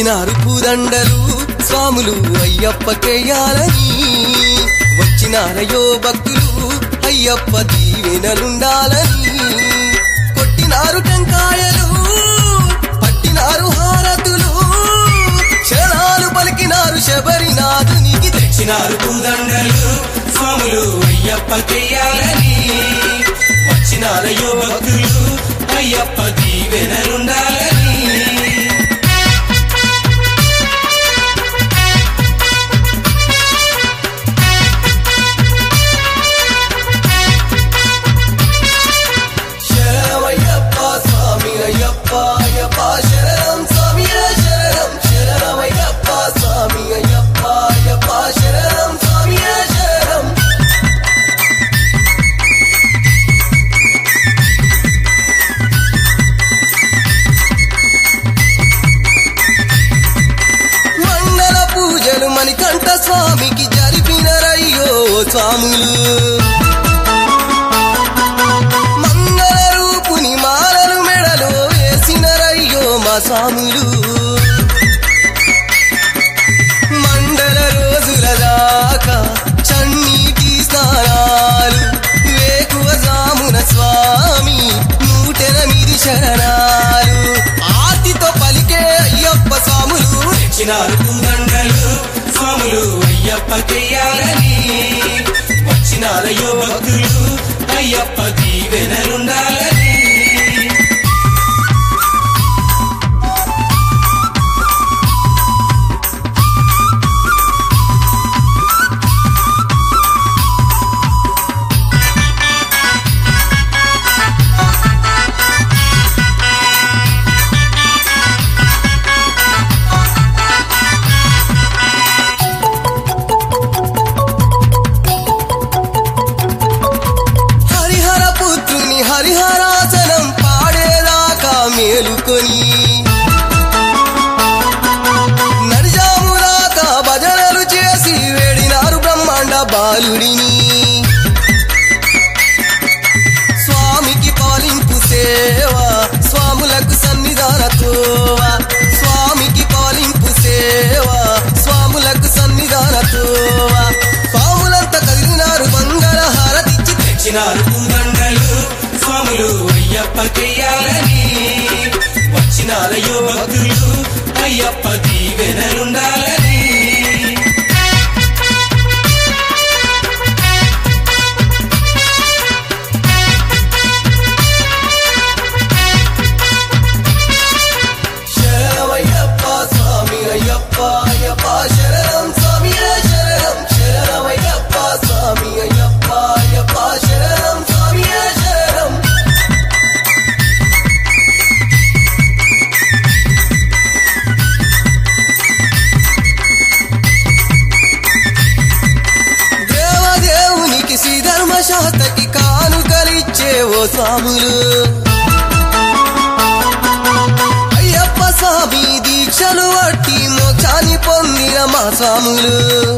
తెచ్చినారు పూదండలు స్వాములు అయ్యప్పకేయాలని వచ్చినారయో భక్తులు అయ్యప్ప దీవెనలుండాలని కొట్టినారు టెంకాయలు పట్టినారు హారతులు క్షణాలు పలికినారు శబరినాథునికి తెచ్చినారు పూదండలు స్వాములు అయ్యప్పకెయ్యాలని వచ్చినారయ్యో భక్తులు అయ్యప్ప దీవెనలుండాలని శరణమయ్యప్ప స్వామి అయ్యప్ప అయ్యప్ప శరణం స్వామి శరణం శరణమయ్యప్ప స్వామి అయ్యప్ప అయ్యప్ప శరణం స్వామి శరణం మండల పూజలు మణికంఠ స్వామికి జరిపినరయ్యో స్వాములు మంగళ రూపుని మాలలు మెడలో వేసినరయ్యో మా స్వాములు మండల రోజుల దాకా చన్నీటి స్నానాలు వేకువ జామున స్వామి నూటెనిమిది శరణాలు ఆతితో పలికే అయ్యప్ప స్వాములు తెచ్చినారు పూదండలు స్వాములు అయ్యప్పకెయ్యాలని వచ్చినారయ్యో భక్తులు అయ్యప్ప దీవెనలుండాలని హరిహర పుత్రుని హరిహరాసనం పాడేదాకా మేలుకొని నడిజాముదాకా భజనలు చేసి వేడినారు బ్రహ్మాండ బాలుడిని స్వామికి పాలింపు సేవ స్వాములకు సన్నిధాన తోవ స్వామికి పాలింపు సేవ స్వాములకు సన్నిధాన తోవ స్వాములంతా కదిలినారు మంగళ హారతిచ్చి తెచ్చినారు పూదండలు స్వాములు అయ్యప్పకెయ్యాలని వచ్చినారయ్యో భక్తులు అయ్యప్ప దీవెనలుండాలని శరణమయ్యప్ప స్వామి అయ్యప్ప అయ్యప్ప శరణం స్వామి శరణం శరణమయ్యప్ప స్వామి అయ్యప్ప అయ్యప్ప శరణం స్వామి శరణం దేవదేవునికి శ్రీధర్మ శాస్త్రకి కానుకలిచ్చే ఓ స్వాములు అయ్యప్ప స్వామి దీక్షలు వట్టి మోక్షాన్ని పొందిన మా స్వాములు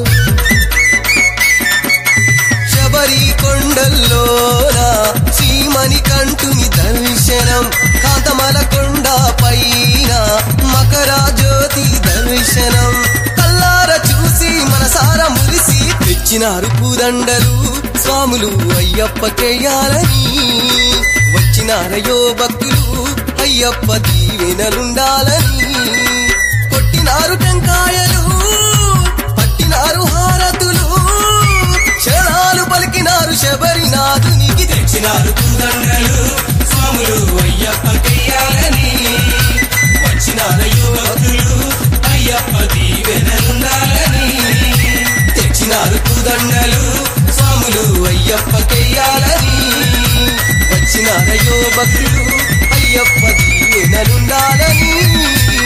శబరి కొండల్లోన శ్రీమణి కంటుని దర్శనం కాంతమల కొండ పైన మకర జ్యోతి దర్శనం కల్లార చూసి మనసార మురిసి తెచ్చినారు పూదండలు స్వాములు అయ్యప్పకేయాలని వచ్చినారయో భక్తులు అయ్యప్ప దీవెనలుండాలని కొట్టినారు టెంకాయలు పట్టినారు హారతులు క్షణాలు పలికినారు శబరినాథునికి తెచ్చినారు పూదండలు స్వాములు అయ్యప్పకెయ్యాలని వచ్చినారయ్యో భక్తులు అయ్యప్ప దీవెనలుండాలని తెచ్చినారు పూదండలు స్వాములు అయ్యప్పకేయాలని వచ్చినారయో భక్తులు అయ్యప్ప దీవెనలుండాలని